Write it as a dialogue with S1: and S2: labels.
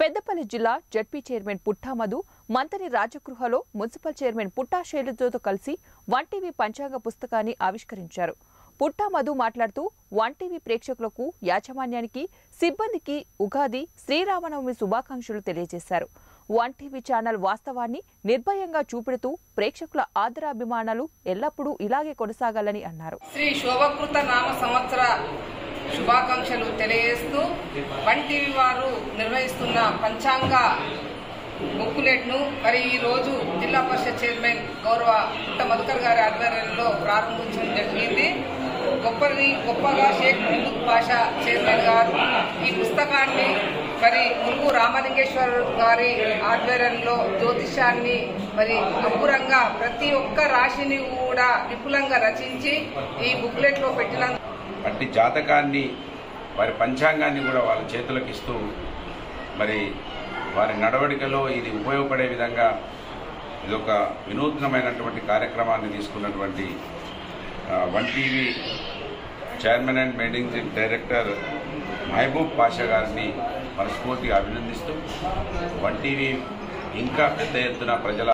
S1: పెద్దపల్లి జిల్లా ZP chairman Putta Madhu Manthani రాజగృహలో municipal chairman Putta శైలజతో కలిసి వన్ టీవీ పంచాంగ పుస్తకాన్ని ఆవిష్కరించారు పుట్టా మధు మాట్లాడుతూ వన్ టీవీ ప్రేక్షకులకు యాజమాన్యానికి సిబ్బందికి ఉగాది శ్రీరామనవమి శుభాకాంక్షలు తెలియజేశారు వన్ టీవీ ఛానల్ వాస్తవాన్ని నిర్భయంగా చూపెడుతూ ప్రేక్షకుల ఆదరాభిమానాలు ఎల్లప్పుడూ ఇలాగే కొనసాగాలని అన్నారు
S2: శ్రీ శోభకృత నామ సంవత్సర శుభాకాంక్షలు తెలియజేస్తూ వన్ టీవీ వారు నిర్వహిస్తున్న పంచాంగ బుక్లెట్ ను మరి ఈ రోజు జిల్లా పరిషత్ చైర్మన్ గౌరవ పుట్ట మధుకర్ గారి ఆధ్వర్యంలో ప్రారంభించడం జరిగింది గొప్పది గొప్పగా షేక్ మహమూద్ పాషా చైర్మన్ గారు ఈ పుస్తకాన్ని మరి మురుగు రామలింగేశ్వర గారి ఆధ్వర్యంలో జ్యోతిషాన్ని మరి అపురంగా ప్రతి ఒక్క రాశిని కూడా విపులంగా రచించి ఈ బుక్లెట్ లో పెట్టిన
S3: అట్టి జాతకాన్ని వారి పంచాంగాన్ని కూడా వాళ్ళ చేతులకు ఇస్తూ మరి వారి నడవడికలో ఇది ఉపయోగపడే విధంగా ఇది ఒక వినూత్నమైనటువంటి కార్యక్రమాన్ని తీసుకున్నటువంటి ఆ, one TV chairman and managing director Mahaboob Pasha గారిని మనస్ఫూర్తిగా అభినందిస్తూ వన్ టీవీ ఇంకా పెద్ద ఎత్తున ప్రజల